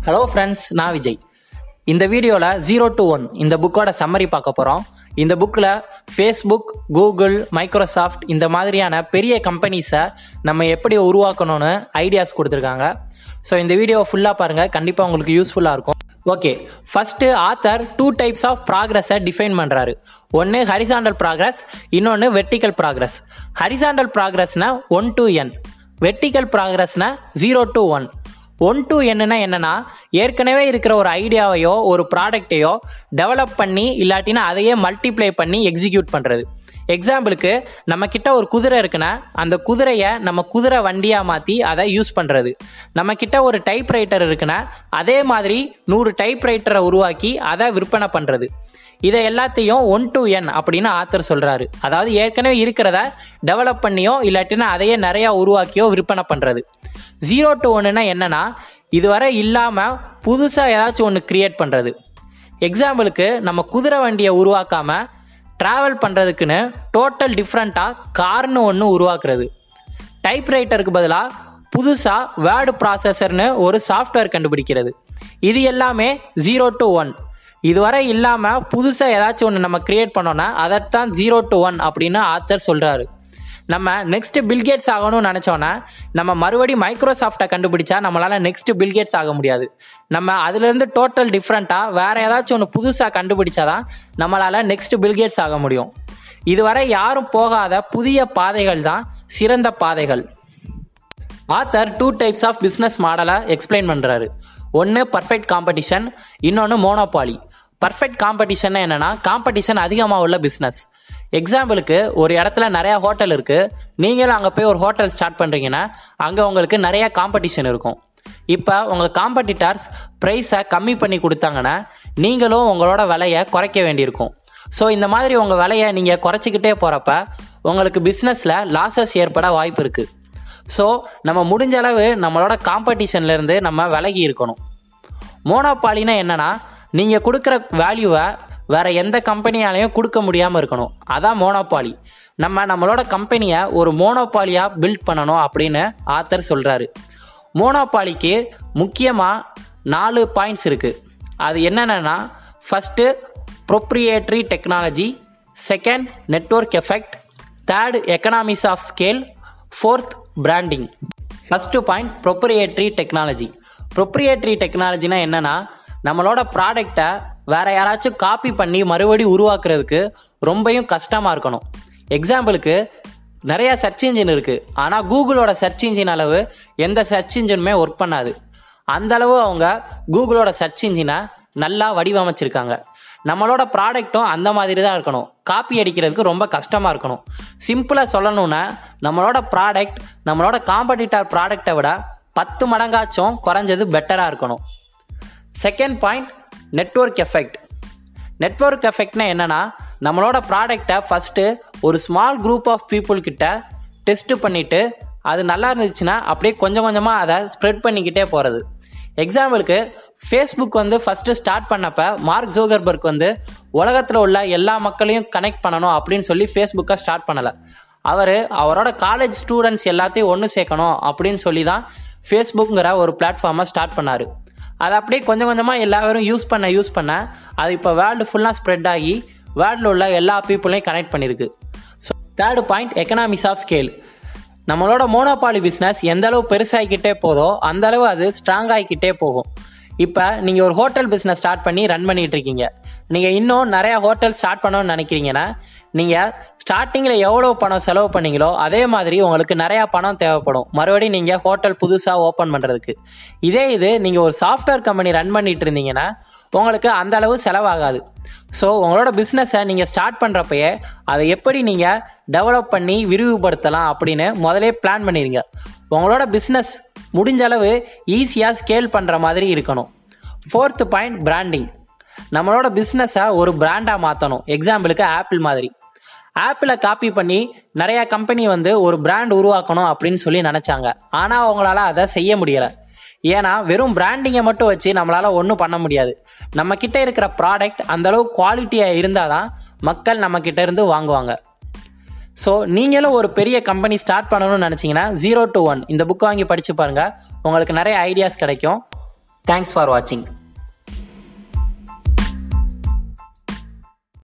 hello friends நான் விஜய் இந்த வீடியோவில் ஜீரோ டு ஒன் இந்த புக்கோட சம்மரி பார்க்க போகிறோம் இந்த புக்கில் ஃபேஸ்புக் கூகுள் மைக்ரோசாஃப்ட் இந்த மாதிரியான பெரிய கம்பெனிஸை நம்ம எப்படி உருவாக்கணும்னு ஐடியாஸ் கொடுத்துருக்காங்க ஸோ இந்த வீடியோவை ஃபுல்லாக பாருங்கள் கண்டிப்பாக உங்களுக்கு யூஸ்ஃபுல்லாக இருக்கும் okay first author two types of ப்ராக்ரஸை டிஃபைன் பண்ணுறாரு ஒன்று ஹரிசாண்டல் ப்ராக்ரஸ் இன்னொன்று வெர்டிக்கல் ப்ராக்ரஸ் ஹரிசாண்டல் ப்ராக்ரஸ்னா ஒன் டு என் வெர்டிக்கல் ப்ராக்ரஸ்னா zero to one one to என்னன்னா என்னன்னா ஏற்கனவே இருக்கிற ஒரு ஐடியாவையோ ஒரு ப்ராடக்டையோ டெவலப் பண்ணி இல்லாட்டினா அதையே மல்டிப்ளை பண்ணி எக்ஸிக்யூட் பண்ணுறது எக்ஸாம்பிளுக்கு நம்ம கிட்ட ஒரு குதிரை இருக்குன்னா அந்த குதிரையை நம்ம குதிரை வண்டியாக மாற்றி அதை யூஸ் பண்ணுறது நம்ம கிட்ட ஒரு டைப் ரைட்டர் இருக்குன்னா அதே மாதிரி நூறு டைப் ரைட்டரை உருவாக்கி அதை விற்பனை பண்ணுறது இதை எல்லாத்தையும் ஒன் டு என் அப்படின்னு ஆத்தர் சொல்றாரு அதாவது ஏற்கனவே இருக்கிறத டெவலப் பண்ணியோ இல்லாட்டினா அதையே நிறைய உருவாக்கியோ விற்பனை பண்றது ஜீரோ டு ஒன்னுனா என்னன்னா இதுவரை இல்லாம புதுசா ஏதாச்சும் ஒன்று கிரியேட் பண்றது எக்ஸாம்பிளுக்கு நம்ம குதிரை வண்டியை உருவாக்காம டிராவல் பண்றதுக்குன்னு டோட்டல் டிஃப்ரெண்டா கார்னு ஒன்று உருவாக்குறது டைப் ரைட்டருக்கு பதிலாக புதுசாக வேர்டு ப்ராசஸர்னு ஒரு சாஃப்ட்வேர் கண்டுபிடிக்கிறது இது எல்லாமே ஜீரோ டு ஒன் இதுவரை இல்லாமல் புதுசாக ஏதாச்சும் ஒன்று நம்ம கிரியேட் பண்ணோன்னா அதைத்தான் ஜீரோ டு ஒன் அப்படின்னு ஆத்தர் சொல்கிறாரு நம்ம நெக்ஸ்ட் பில்கேட்ஸ் ஆகணும்னு நினச்சோன்னா நம்ம மறுபடியும் மைக்ரோசாஃப்டை கண்டுபிடிச்சா நம்மளால் நெக்ஸ்ட் பில்கேட்ஸ் ஆக முடியாது நம்ம அதுலேருந்து டோட்டல் டிஃப்ரெண்ட்டாக வேற ஏதாச்சும் ஒன்று புதுசாக கண்டுபிடிச்சாதான் நம்மளால் நெக்ஸ்ட் பில்கேட்ஸ் ஆக முடியும் இதுவரை யாரும் போகாத புதிய பாதைகள் தான் சிறந்த பாதைகள் author two types of business மாடலை எக்ஸ்பிளைன் பண்ணுறாரு ஒன்று பர்ஃபெக்ட் காம்படிஷன் இன்னொன்று மோனோபாலி பர்ஃபெக்ட் காம்படிஷன் என்னன்னா காம்படிஷன் அதிகமாக உள்ள பிஸ்னஸ் எக்ஸாம்பிளுக்கு ஒரு இடத்துல நிறையா ஹோட்டல் இருக்குது நீங்களும் அங்கே போய் ஒரு ஹோட்டல் ஸ்டார்ட் பண்ணுறீங்கன்னா அங்கே உங்களுக்கு நிறைய காம்படிஷன் இருக்கும் இப்போ உங்கள் காம்படிட்டர்ஸ் ப்ரைஸை கம்மி பண்ணி கொடுத்தாங்கன்னா நீங்களும் உங்களோட விலையை குறைக்க வேண்டியிருக்கும் ஸோ இந்த மாதிரி உங்கள் விலையை நீங்கள் குறைச்சிக்கிட்டே போகிறப்ப உங்களுக்கு பிஸ்னஸில் லாசஸ் ஏற்பட வாய்ப்பு இருக்குது ஸோ நம்ம முடிஞ்ச அளவு நம்மளோட காம்படிஷன்லேருந்து நம்ம விலகி இருக்கணும் மோனோபாலினா என்னன்னா நீங்கள் கொடுக்குற வேல்யூவை வேற எந்த கம்பெனியாலையும் கொடுக்க முடியாமல் இருக்கணும் அதான் மோனோபாலி நம்ம நம்மளோட கம்பெனியை ஒரு மோனோபாலியாக பில்ட் பண்ணணும் அப்படின்னு ஆத்தர் சொல்கிறாரு மோனோபாலிக்கு முக்கியமாக நாலு பாயிண்ட்ஸ் இருக்குது அது என்னென்னா first proprietary technology second network effect third economies of scale fourth branding first point proprietary technology proprietary டெக்னாலஜினா என்னன்னா நம்மளோட ப்ராடக்டை வேற யாராச்சும் காப்பி பண்ணி மறுபடி உருவாக்குறதுக்கு ரொம்பவும் கஷ்டமாக இருக்கணும் எக்ஸாம்பிளுக்கு நிறைய சர்ச் இன்ஜின் இருக்குது ஆனால் கூகுளோட சர்ச் இன்ஜின் அளவு எந்த சர்ச் இன்ஜினுமே ஒர்க் பண்ணாது அந்த அளவு அவங்க கூகுளோட சர்ச் இன்ஜினை நல்லா வடிவமைச்சிருக்காங்க நம்மளோட ப்ராடக்ட்டும் அந்த மாதிரி தான் இருக்கணும் காப்பி அடிக்கிறதுக்கு ரொம்ப கஷ்டமாக இருக்கணும் சிம்பிளாக சொல்லணும்னா நம்மளோட ப்ராடக்ட் நம்மளோட காம்படிட்டர் ப்ராடக்டை விட பத்து மடங்காச்சும் குறைஞ்சது பெட்டராக இருக்கணும் second point network effect network எஃபெக்ட்னா என்னன்னா நம்மளோட ப்ராடக்டை ஃபஸ்ட்டு ஒரு ஸ்மால் குரூப் ஆஃப் பீப்புள் கிட்ட டெஸ்ட் பண்ணிவிட்டு அது நல்லா இருந்துச்சுன்னா அப்படியே கொஞ்சம் கொஞ்சமாக அதை ஸ்ப்ரெட் பண்ணிக்கிட்டே போகிறது எக்ஸாம்பிளுக்கு ஃபேஸ்புக் வந்து ஃபஸ்ட்டு ஸ்டார்ட் பண்ணப்ப மார்க் ஜோகர்பர்க் வந்து உலகத்தில் உள்ள எல்லா மக்களையும் கனெக்ட் பண்ணணும் அப்படின்னு சொல்லி ஃபேஸ்புக்கை ஸ்டார்ட் பண்ணலை அவர் அவரோட காலேஜ் ஸ்டூடெண்ட்ஸ் எல்லாத்தையும் ஒன்று சேர்க்கணும் அப்படின்னு சொல்லி தான் ஃபேஸ்புக்குங்கிற ஒரு பிளாட்ஃபார்மை ஸ்டார்ட் பண்ணார் அதை அப்படியே கொஞ்சம் கொஞ்சமாக எல்லாரும் யூஸ் பண்ண யூஸ் பண்ண அது இப்போ வேர்ல்டு ஃபுல்லாக ஸ்ப்ரெட் ஆகி வேர்ல்டில் உள்ள எல்லா பீப்புளையும் கனெக்ட் பண்ணியிருக்கு so third point economies of scale நம்மளோட மோனோபாலி பிஸ்னஸ் எந்த அளவு பெருசாகிக்கிட்டே போதோ அந்த அளவு அது ஸ்ட்ராங் ஆகிக்கிட்டே போகும் இப்போ நீங்கள் ஒரு ஹோட்டல் பிஸ்னஸ் ஸ்டார்ட் பண்ணி ரன் பண்ணிட்டு இருக்கீங்க நீங்கள் இன்னும் நிறையா ஹோட்டல் ஸ்டார்ட் பண்ணணும்னு நினைக்கிறீங்கன்னா நீங்கள் ஸ்டார்டிங்கில் எவ்வளோ பணம் செலவு பண்ணீங்களோ அதே மாதிரி உங்களுக்கு நிறையா பணம் தேவைப்படும் மறுபடியும் நீங்கள் ஹோட்டல் புதுசாக ஓப்பன் பண்ணுறதுக்கு இதே இது நீங்கள் ஒரு சாஃப்ட்வேர் கம்பெனி ரன் பண்ணிட்டு இருந்தீங்கன்னா உங்களுக்கு அந்த அளவு செலவாகாது ஸோ உங்களோட பிஸ்னஸை நீங்கள் ஸ்டார்ட் பண்ணுறப்பயே அதை எப்படி நீங்கள் டெவலப் பண்ணி விரிவுபடுத்தலாம் அப்படின்னு முதலே பிளான் பண்ணிடுங்க உங்களோட பிஸ்னஸ் முடிஞ்ச அளவு ஈஸியாக ஸ்கேல் பண்ணுற மாதிரி இருக்கணும் ஃபோர்த்து பாயிண்ட் பிராண்டிங் நம்மளோட பிஸ்னஸை ஒரு பிராண்டாக மாற்றணும் எக்ஸாம்பிளுக்கு ஆப்பிள் மாதிரி ஆப்பிளை காப்பி பண்ணி நிறையா கம்பெனி வந்து ஒரு பிராண்ட் உருவாக்கணும் அப்படின்னு சொல்லி நினச்சாங்க ஆனால் அவங்களால அதை செய்ய முடியலை ஏன்னா வெறும் பிராண்டிங்கை மட்டும் வச்சு நம்மளால் ஒன்றும் பண்ண முடியாது நம்ம கிட்ட இருக்கிற ப்ராடக்ட் அந்தளவு குவாலிட்டியாக இருந்தால் தான் மக்கள் நம்ம கிட்ட இருந்து வாங்குவாங்க ஸோ நீங்களும் ஒரு பெரிய கம்பெனி ஸ்டார்ட் பண்ணணும்னு நினச்சிங்கன்னா ஜீரோ டு ஒன் இந்த புக் வாங்கி படித்து பாருங்கள் உங்களுக்கு நிறைய ஐடியாஸ் கிடைக்கும் தேங்க்ஸ் ஃபார் வாட்சிங்